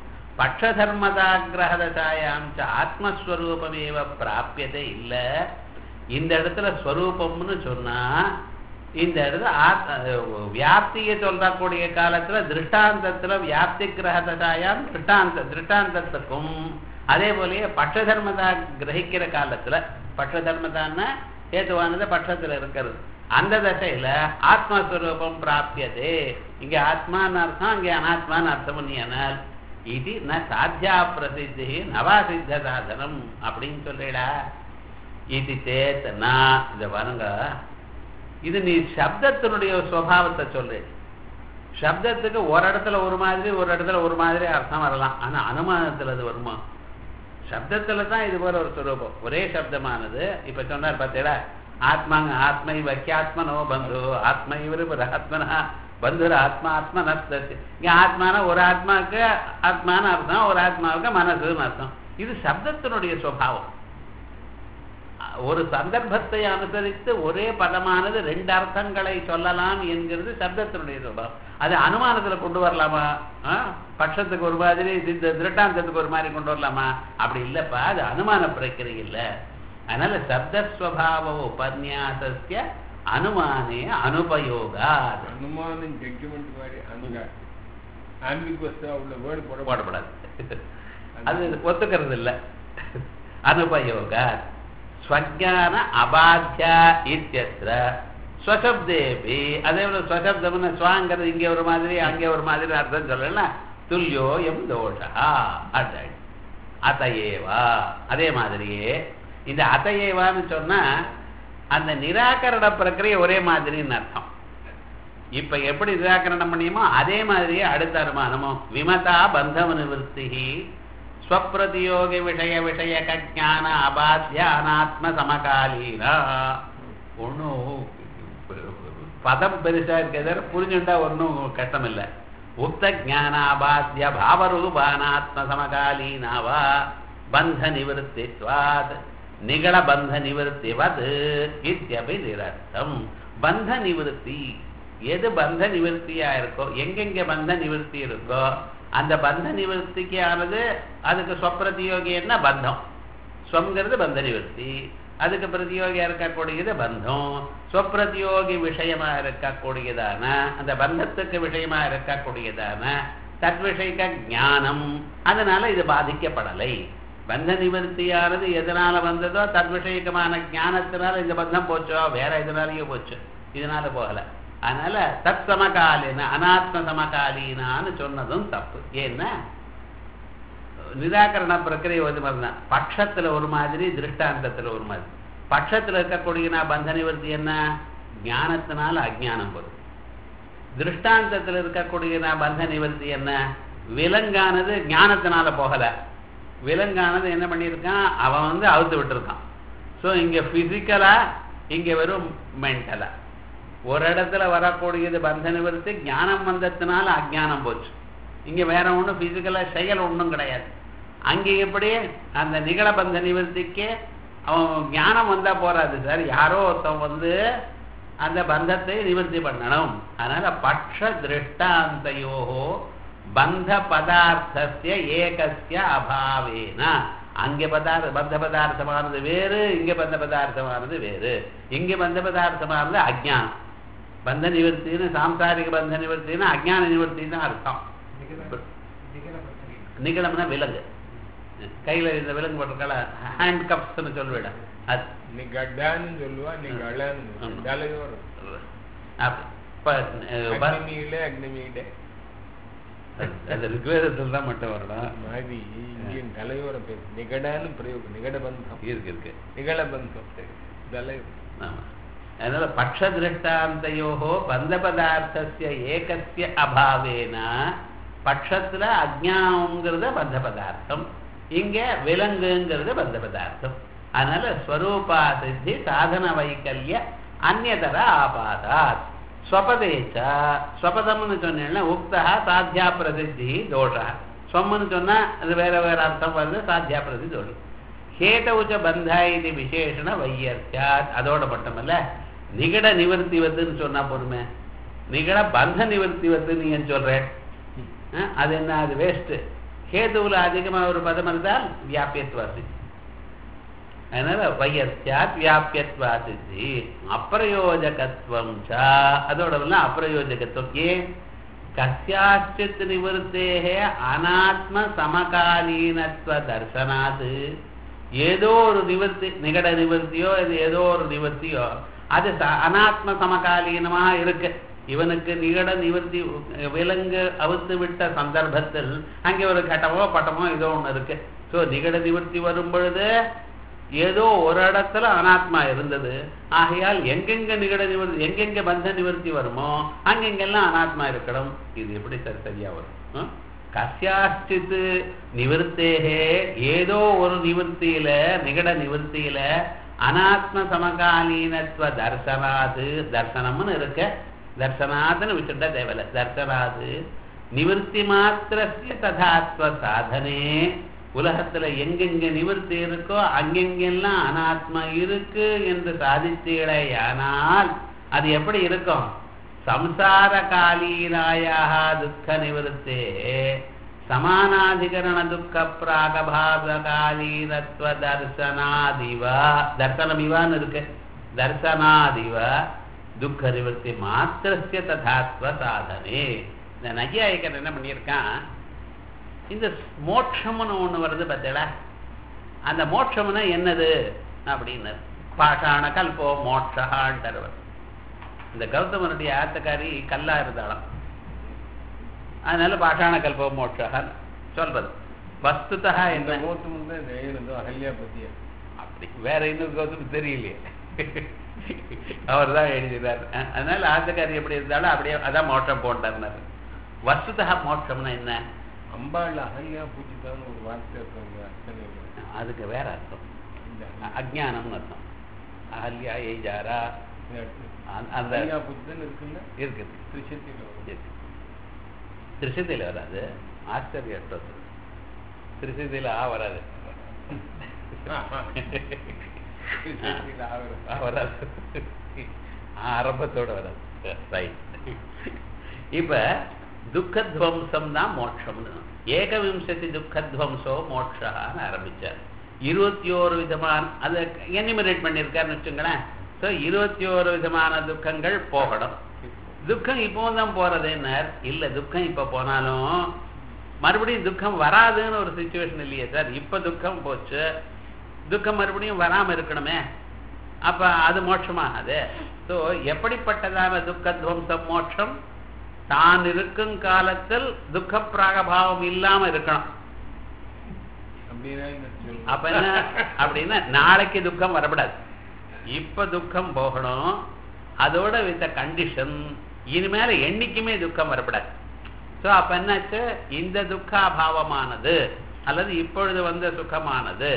பட்சதர்மதாகிரகதசாயாம் ச ஆத்மஸ்வரூபமேவ பிராபியதே இல்ல இந்த இடத்துல ஸ்வரூபம்னு சொன்னா இந்த இடத்துல ஆத்- வியாப்தியை சொல்லக்கூடிய காலத்துல திருஷ்டாந்தத்துல வியாப்தி கிரகதசாயாம் திருஷ்டாந்த திருஷ்டாந்தத்துக்கும் அதே போலயே பட்சதர்மதா கிரகிக்கிற காலத்துல பட்சதர்மதான்னா ஏதுவானது பட்சத்துல இருக்கிறது அந்த தசையில ஆத்மஸ்வரூபம் பிராபியதே இங்க ஆத்மான்னு அர்த்தம் இங்க அனாத்மான்னு அர்த்தம் பண்ணியானால் இது ந சாத்தியா பிரசித்தி நவா சித்த சாதனம் அப்படின்னு சொல்றீடா இது சேத்தனா இத பாருங்க இது நீ சப்தத்தினுடைய சுவாவத்தை சொல்லு சப்தத்துக்கு ஒரு இடத்துல ஒரு மாதிரி ஒரு இடத்துல ஒரு மாதிரி அர்த்தம் வரலாம் ஆனா அனுமானத்துல அது வருமா சப்தத்துல தான் இது போல ஒரு சுரூபம் ஒரே சப்தமானது இப்ப சொன்னார் பார்த்தீங்களா ஆத்மாங்க ஆத்மை வக்கியாத்மனோ பந்து ஆத்ம இவரு ஆத்மனா பந்துர ஆத்மா ஆத்மா நஸ்தத்து இங்க ஆத்மான ஒரு ஆத்மாவுக்கு ஆத்மான அர்த்தம் ஒரு ஆத்மாவுக்கு மனசுன்னு அர்த்தம் இது சப்தத்தினுடைய சுவாவம் ஒரு சந்தர்ப்பத்தை அனுசரித்து ஒரே பதமானது ரெண்டு அர்த்தங்களை சொல்லலாம் என்கிறது சப்தத்தினுடைய சுபாவம் அது அனுமானத்துல கொண்டு வரலாமா ஆ? பட்சத்துக்கு ஒரு மாதிரி சித்த திருட்டாந்தத்துக்கு ஒரு மாதிரி கொண்டு வரலாமா அப்படி இல்லப்பா அது அனுமான பிரக்கிரியை இல்ல அதனால சப்தஸ்வபாவ உபன்யாசஸ்ய அனுமானே அனுபயோகா அனுமானம் ஜட்ஜ்மெண்ட் மாதிரி அங்க ஆம்பிகுவஸா உள்ள வேர்டு போட போடப்படாது அது ஒத்துக்கிறது இல்ல அனுபயோகா ஸ்வஜான அபாத்தியா இத்தியத்திர ஸ்வசப்தேபி அதே போல ஸ்வசப்தம்னு ஸ்வாங்கிறது இங்கே ஒரு மாதிரி அங்கே ஒரு மாதிரி அர்த்தம் சொல்லலாம் துல்லியோ எம் தோஷா அர்த்தம் அதையேவா அதே மாதிரியே இந்த அதையேவான்னு சொன்னா அந்த நிராகரண பிரக்கிரியை ஒரே மாதிரின்னு அர்த்தம் இப்ப எப்படி நிராகரணம் பண்ணியுமோ அதே மாதிரியே அடுத்த அனுமானமும் விமதா பந்தம நிவர்த்தி ஸ்வப்பிரதியோக விஷய விஷயக ஞான அபாத்திய அனாத்ம சமகாலீனா ஒன்றும் பதம் பெருசா இருக்கிறத புரிஞ்சுட்டா ஒன்றும் கஷ்டம் இல்லை உக்த ஜானாபாத்திய பாவரூபானாத்ம சமகாலீனாவா பந்த நிவர்த்தித்வாத் நிகழ பந்த நிவர்த்திவத் இத்தியபி நிரர்த்தம் பந்த நிவர்த்தி எது பந்த நிவர்த்தியா இருக்கோ எங்கெங்க பந்த நிவர்த்தி இருக்கோ அந்த பந்த நிவர்த்திக்கு ஆனது அதுக்கு ஸ்வப்பிரதியோகி என்ன பந்தம் ஸ்வங்கிறது பந்த நிவர்த்தி அதுக்கு பிரதியோகியா இருக்கக்கூடியது பந்தம் ஸ்வப்பிரதியோகி விஷயமா இருக்கக்கூடியதான அந்த பந்தத்துக்கு விஷயமா இருக்கக்கூடியதான தத்விஷயக்க ஞானம் அதனால இது பாதிக்கப்படலை பந்த நிவர்த்தியானது எதனால வந்ததோ தத்விஷயக்கமான ஞானத்தினால இந்த பந்தம் போச்சோ வேற எதனாலயோ போச்சு இதனால போகல அதனால தத் சமகாலின அனாத்ம சமகாலீனான்னு சொன்னதும் தப்பு ஏன்னா நிராகரண பிரக்கிரியை ஒரு மாதிரி தான் பட்சத்துல ஒரு மாதிரி திருஷ்டாந்தத்துல ஒரு மாதிரி பட்சத்துல இருக்கக்கூடிய பந்த நிவர்த்தி என்ன ஞானத்தினால அஜ்ஞானம் வரும் திருஷ்டாந்தத்தில் இருக்கக்கூடிய பந்த நிவர்த்தி என்ன விலங்கானது ஞானத்தினால போகல விலங்கானது என்ன பண்ணியிருக்கான் அவன் வந்து அவுத்து விட்டுருக்கான் ஸோ இங்க பிசிக்கலா இங்க வெறும் மென்டலா ஒரு இடத்துல வரக்கூடியது பந்த நிவர்த்தி ஞானம் வந்ததுனால அஜ்ஞானம் போச்சு இங்க வேற ஒண்ணும் பிசிக்கலா செயல் ஒண்ணும் கிடையாது அங்கே எப்படி அந்த நிகழபந்த நிவர்த்திக்கு அவன் ஞானம் வந்தா போறாது சார் யாரோ ஒருத்தன் வந்து அந்த பந்தத்தை நிவர்த்தி பண்ணணும் அதனால பட்ச திருஷ்டாந்தையோகோ பந்த பதார்த்தசிய ஏகசிய அபாவேன அங்கே பதார்த்த பந்த பதார்த்தமானது வேறு இங்க பந்த பதார்த்தமானது வேறு இங்க பந்த பதார்த்தமானது அஜ்ஞானம் பந்த நிவர்த்தின்னு சாம்சாரிக பந்த நிவர்த்தின்னு அஜ்ஞான நிவர்த்தின்னு தான் அர்த்தம் நிகழம்னா விலங்கு கையில இந்த விலங்கு போட்டிருக்கல ஹேண்ட் கப்ஸ்ன்னு சொல்லுவிட அது நீ கட்டான்னு சொல்லுவா நீ களான்னு ஆமா. தலையோரம் அப்படி. இப்ப, அஹ், ப- அக்னிமீலே அக்னிமீடே அந்த ரிக்வேதத்தில் தான் மட்டும் வரணும் மாதிரி இங்கே தலையோரம் பேசு நிகடான்னு பிரயோகம் நிகடபந்தம் இருக்கு இருக்கு நிகழபந்தம் தலை ஆமா. அதனால பட்ச திருஷ்டாந்தையோகோ பந்த பதார்த்தசிய ஏகசிய அபாவேன பட்சத்துல அஜ்ஞானம்ங்கிறத பந்த பதார்த்தம் இங்க விலங்குங்கிறது பந்த பதார்த்தம் அதனால ஸ்வரூபா சித்தி சாதன வைக்கல்ய அந்நதர ஆபாதாத் ஸ்வபதேச்ச ஸ்வபதம்னு சொன்னேன்னா உக்தா சாத்தியா பிரசித்தி தோஷா ஸ்வம்னு சொன்னா அது வேற வேற அர்த்தம் வருது சாத்தியா பிரசித்தி தோஷம் ஹேதவுச்ச பந்தா இது விசேஷண வையர்த்தியாத் அதோட மட்டுமல்ல நிகட நிவர்த்திவத்துன்னு சொன்னா பொறுமை நிகட பந்த நிவர்த்திவத்து நீ ஏன் சொல்ற அஹ், அது என்ன அது வேஸ்ட் ஹேதுவுல அதிகமா ஒரு பதம் இருந்தால் வியாபியத்வாசி அதனால வையர்த்தியாத் வியாபியத்வாசி அப்பிரயோஜகத்துவம் ச அதோட எல்லாம் அப்பிரயோஜகத்துவம் ஏன் கஸ்யாச்சித் நிவர்த்தேகே அனாத்ம சமகாலீனத்துவ தர்சனாது ஏதோ ஒரு நிவர்த்தி நிகட நிவர்த்தியோ இது ஏதோ ஒரு நிவர்த்தியோ அது ச- அனாத்ம சமகாலீனமா இருக்கு இவனுக்கு நிகட நிவர்த்தி விலங்கு அவுத்து விட்ட சந்தர்ப்பத்தில் அங்கே ஒரு கட்டமோ பட்டமோ ஏதோ ஒண்ணு இருக்கு ஸோ நிகட நிவர்த்தி வரும் பொழுது ஏதோ ஒரு இடத்துல அனாத்மா இருந்தது ஆகையால் எங்கெங்க நிகட நிவர்த்தி எங்கெங்க பந்த நிவர்த்தி வருமோ அங்கெங்கெல்லாம் அனாத்மா இருக்கணும் இது எப்படி சரி சரியா வரும் ஆ? கஸ்யாச்சித் நிவர்த்தேகே ஏதோ ஒரு நிவர்த்தியில நிகட நிவர்த்தியில அனாத்ம சமகாலீனத்துவ தர்சனாது தர்சனம்னு இருக்க தர்சனாதுன்னு விட்டுட்ட தேவையில்ல தர்சனாது நிவர்த்தி மாத்திரஸ்ய ததாத்வ சாதனே உலகத்துல எங்கெங்க நிவர்த்தி இருக்கோ அங்கெங்கெல்லாம் அனாத்மா இருக்கு என்று சாதித்தீழையானால் அது எப்படி இருக்கும் சம்சார காலீனாயாக துக்க நிவர்த்தே சமானாதிகரண துக்க பிராகபாத காலீனத்துவ தர்சனாதிவ தர்சனம் இவான்னு இருக்கு தர்சனாதிவ துக்க நிவர்த்தி மாத்திரஸ்ய ததாத்வ சாதனே இந்த நையாயிக்கன் என்ன பண்ணியிருக்கான் இந்த மோட்சம்னு ஒண்ணு வருது பார்த்தீங்களா அந்த மோட்சம்னா என்னது அப்படின்னு பாஷாண கல்போ மோட்சஹாண்டவர் இந்த கௌதமனுடைய ஆத்தக்காரி கல்லா இருந்தாளாம் அதனால பாஷாண கல்போ மோட்சஹான் சொல்றது வஸ்துதா இந்த என்ன மூத்து முந்தே எழுந்தோ அகல்யா பத்திய அப்படி வேற இன்னும் கௌதம் தெரியலையே அவர் தான் எழுதினார் அஹ் அதனால ஆத்தக்காரி எப்படி இருந்தாலும் அப்படியே அதான் மோட்சம் போட்டார்னாரு வஸ்துதா மோட்சம்னா என்ன அம்பாள் அகல்யா பூஜிதான்னு ஒரு வார்த்தை இருக்காங்க அர்த்தம் இல்லை. அதுக்கு வேற அர்த்தம் இந்த அ- அஜ்ஞானம்னு அர்த்தம் அஹல்யா ஏஜாரா இந்த இடத்துல. அந்த- அந்த அகல்யா பூஜிதான் இருக்குல்ல இருக்குது திருச்சத்தியில் வரும். இருக்கு. திருஷதியில் வராது ஆச்சரியற்றது திருஷதியில் ஆ வராது திருச்சத்தியில் ஆவரம். ஆ வராது ஆ, ஆரம்பத்தோட வராது ரைட் இப்ப துக்கத்வம்சம் தான் மோட்சம்னு ஏகவிம்சதி துக்கத்வம்சோ மோட்சான்னு ஆரம்பிச்சார் இருபத்தி ஓரு விதமான அதை எனிமரேட் பண்ணியிருக்காருன்னு வச்சுங்களேன் ஸோ இருபத்தி ஓரு விதமான துக்கங்கள் போகணும் துக்கம் இப்போ தான் போறதுன்னார் இல்ல துக்கம் இப்ப போனாலும் மறுபடியும் துக்கம் வராதுன்னு ஒரு சுச்சுவேஷன் இல்லையே சார் இப்ப துக்கம் போச்சு துக்கம் மறுபடியும் வராம இருக்கணுமே அப்ப அது மோட்சமாகாது ஸோ எப்படிப்பட்டதான துக்க துவம்சம் மோட்சம் தான் இருக்கும் காலத்தில் துக்க பிராகபாவம் இல்லாம இருக்கணும் அப்படின்னா என்ன சொல்லுங்க? அப்ப என்ன அப்படின்னா நாளைக்கு துக்கம் வரக்கூடாது இப்ப துக்கம் போகணும் அதோட வித் கண்டிஷன் இனிமேல என்னைக்குமே துக்கம் வரக்கூடாது ஸோ அப்ப என்னாச்சு இந்த துக்காபாவமானது அல்லது இப்பொழுது வந்த சுகமானது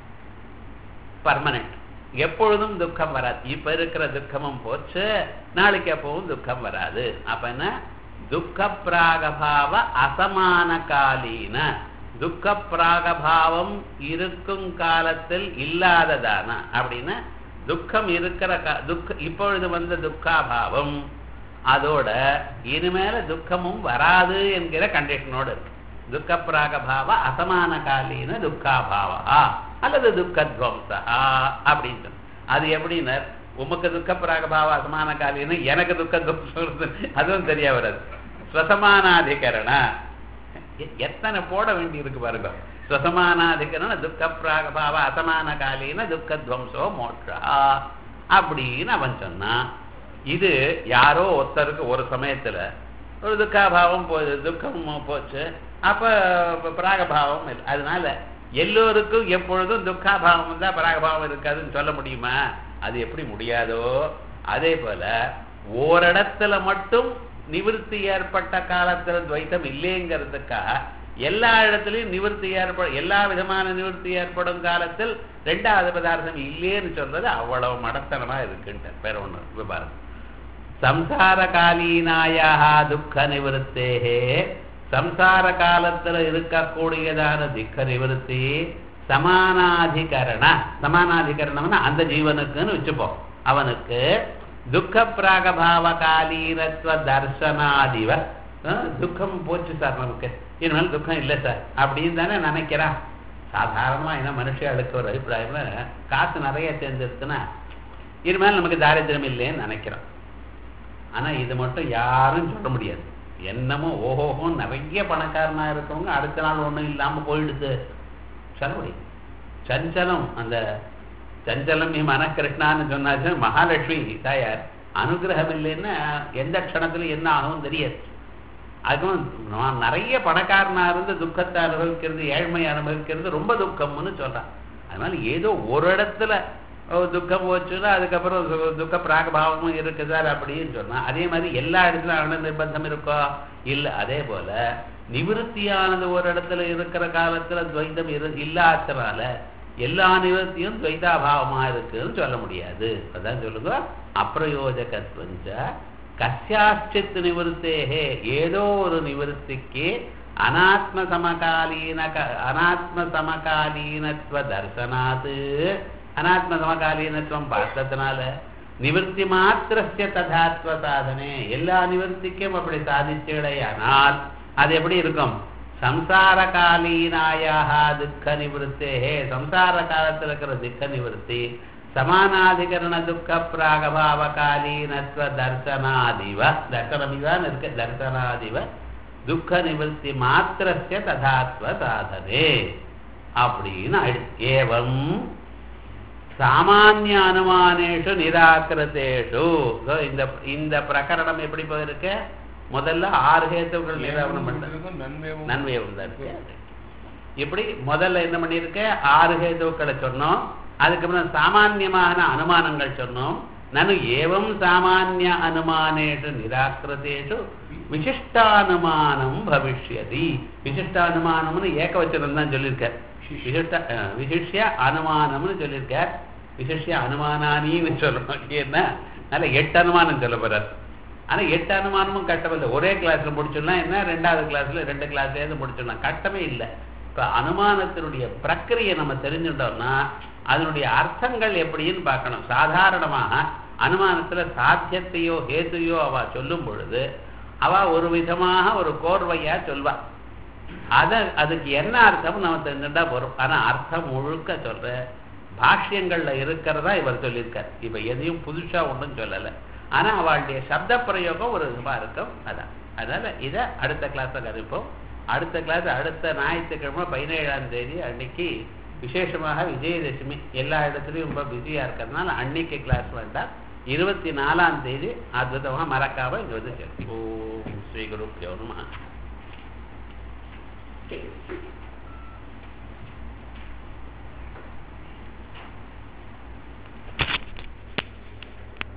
பர்மனன்ட் எப்பொழுதும் துக்கம் வராது இப்ப இருக்கிற துக்கமும் போச்சு நாளைக்கு எப்பவும் துக்கம் வராது அப்ப என்ன துக்க பிராகபாவ அசமான காலீன துக்க பிராகபாவம் இருக்கும் காலத்தில் இல்லாததான அப்படின்னா துக்கம் இருக்கிற கா- துக்க இப்பொழுது வந்த துக்காபாவம் அதோட இனிமேல துக்கமும் வராது என்கிற கண்டிஷனோடு இருக்கு துக்க பிராகபாவ அசமான காலீன துக்காபாவா அல்லது துக்கத்வம்சா அப்படின்னு சொல்லு. அது எப்படின்னா உமக்கு துக்க பிராகபாவ அசமான காலீன எனக்கு துக்கத்வம்சம் வருது. அதுவும் தெரிய வராது ஸ்வசமானாதிகரண எ- எத்தனை போட வேண்டி இருக்கு பாருங்க ஸ்வசமானாதிகரண துக்க பிராகபாவ அசமான காலீன துக்கத்வம்சோ மோட்சா அப்படின்னு அவன் சொன்னான் இது யாரோ ஒருத்தருக்கு ஒரு சமயத்துல ஒரு துக்காபாவம் போகுது துக்கம் போச்சு அப்ப ப- பிராகபாவம் இல்லை அதனால எல்லோருக்கும் எப்பொழுதும் துக்காபாவம் தான் பிராகபாவம் இருக்காதுன்னு சொல்ல முடியுமா அது எப்படி முடியாதோ அதே போல ஓரிடத்துல மட்டும் நிவிருத்தி ஏற்பட்ட காலத்துல துவைத்தம் இல்லைங்கிறதுக்காக எல்லா இடத்துலயும் நிவிருத்தி ஏற்பட எல்லா விதமான நிவிருத்தி ஏற்படும் காலத்தில் ரெண்டாவது பதார்த்தம் இல்லைன்னு சொல்றது அவ்வளவு மடத்தனமா இருக்குன்ட்டு வேற ஒண்ணு இப்ப பாருங்க சம்சாரகாலீனாயாக துக்க நிவருத்தேகே சம்சார காலத்துல இருக்கக்கூடியதான துக்க நிவருத்தி சமானாதிகரண சமானாதிகரணம்னா அந்த ஜீவனுக்குன்னு வச்சுப்போம் அவனுக்கு துக்க பிராகபாவ காலீனத்துவ தர்சனாதிவ அஹ், துக்கம் போச்சு சார் நமக்கு இனிமேல் துக்கம் இல்லை சார் அப்படின்னு தானே நினைக்கிறான் சாதாரணமா என்ன மனுஷர்களுக்கு ஒரு அபிப்பிராயம்னா காசு நிறைய சேர்ந்துருச்சுன்னா இனிமேல் நமக்கு தாரித்திரம் இல்லைன்னு நினைக்கிறோம் ஆனா இது மட்டும் யாரும் சொல்ல முடியாது என்னமோ ஓஹோஹோ நிறைய பணக்காரனா இருக்கவங்க அடுத்த நாள் ஒண்ணும் இல்லாம போயிடுது சொல்ல முடியும் சஞ்சலம் அந்த சஞ்சலம் நீ மன கிருஷ்ணான்னு சொன்னாச்சு மகாலட்சுமி தாயார் அனுகிரகம் இல்லைன்னா எந்த க்ஷணத்துல என்ன ஆகும் தெரியாது அதுவும் நான் நிறைய பணக்காரனா இருந்து துக்கத்தை அனுபவிக்கிறது ஏழ்மை அனுபவிக்கிறது ரொம்ப துக்கம்னு சொல்றான் அதனால ஏதோ ஒரு இடத்துல ஓ, துக்கம் போச்சுன்னா அதுக்கப்புறம் து- துக்க பிராகபாவமும் இருக்குதார் அப்படின்னு சொன்னா அதே மாதிரி எல்லா இடத்துலயும் அணு நிர்பந்தம் இருக்கோ இல்ல அதே போல நிவிருத்தியானது ஒரு இடத்துல இருக்கிற காலத்துல துவைத்தம் இரு இல்லாதனால எல்லா நிவர்த்தியும் துவைதாபாவமா இருக்குன்னு சொல்ல முடியாது அதான் சொல்லுங்க அப்பிரயோஜகத்வஞ்ச கஸ்யாச்சித் நிவர்த்தேகே ஏதோ ஒரு நிவர்த்திக்கு அனாத்ம சமகாலீன க- அனாத்ம சமகாலீனத்துவ தர்சனாது அனாத்ம சமகாலீனத்துவம் பார்த்ததுனால நிவர்த்தி மாத்திரஸ்ய ததாத்வ சாதனை எல்லா நிவர்த்திக்கும் அப்படி சாதிச்சடையானால் அது எப்படி இருக்கும் சம்சார காலீனாயாக துக்க நிவர்த்தேகே சம்சார காலத்தில் இருக்கிற துக்க நிவர்த்தி சமானாதிகரண துக்க பிராகபாவ காலீனத்துவ தர்சனாதிவ தர்சனமிதான் இருக்கு தர்சனாதிவ துக்க நிவர்த்தி மாத்திரஸ்ய ததாத்வ சாதனே அப்படின்னு ஆயிடுச்சு ஏவம் சாமானிய அனுமானேஷு நிராகிருத்தேஷு So, இந்த இந்த பிரகரணம் எப்படி போயிருக்கு முதல்ல ஆறு ஹேத்துக்கள் நிராகரணம் பண்ண இருக்கும், நன்மையும் நன்மையும் தான் இருக்கு இப்படி முதல்ல என்ன பண்ணியிருக்க ஆறு ஹேதுக்களை சொன்னோம் அதுக்கப்புறம் சாமான்யமான அனுமானங்கள் சொன்னோம் நனு ஏவம் சாமானிய அனுமானேஷு நிராகிருதேஷு விசிஷ்டானுமானம் பவிஷ்யதி விசிஷ்டானுமானம்னு ஏகவச்சனம் தான் சொல்லியிருக்கார் விசிஷ்ட அஹ், விசிஷ்ய அனுமானம்னு சொல்லியிருக்கார் விசிஷ்ய அனுமானானின்னு சொல்லணும் ஏன்னா அதனால எட்டு அனுமானம் சொல்ல போறார் ஆனா எட்டு அனுமானமும் கட்டமில்லை ஒரே கிளாஸ்ல முடிச்சிடலாம் என்ன ரெண்டாவது கிளாஸ்ல ரெண்டு கிளாஸ்ல முடிச்சிடலாம் கட்டமே இல்லை இப்ப அனுமானத்தினுடைய பிரக்கிரியை நம்ம தெரிஞ்சுட்டோம்னா அதனுடைய அர்த்தங்கள் எப்படின்னு பார்க்கணும் சாதாரணமாக அனுமானத்துல சாத்தியத்தையோ ஹேத்துயோ அவ சொல்லும் பொழுது அவ ஒரு விதமாக ஒரு கோர்வையா சொல்வா அத அதுக்கு என்ன அர்த்தம் நம்ம தெரிஞ்சுட்டா போறோம் ஆனா அர்த்தம் முழுக்க சொல்ற பாஷ்யங்கள்ல இருக்கிறதா இவர் சொல்லியிருக்கார் இப்ப எதையும் புதுசா ஒன்றும் சொல்லலை ஆனா அவளுடைய சப்த பிரயோகம் ஒரு விதமா இருக்கும் அதான் அதனால இதை அடுத்த கிளாஸை கருப்போம் அடுத்த கிளாஸ் அடுத்த ஞாயிற்றுக்கிழமை பதினேழாம் தேதி அன்னைக்கு விசேஷமாக விஜயதசமி எல்லா இடத்துலையும் ரொம்ப பிஸியா இருக்கிறதுனால அன்னைக்கு கிளாஸ் வேண்டாம் இருபத்தி நாலாம் தேதி அற்புதமா மறக்காம இங்க வந்து சேரும். ஓம் ஸ்ரீ குரு நம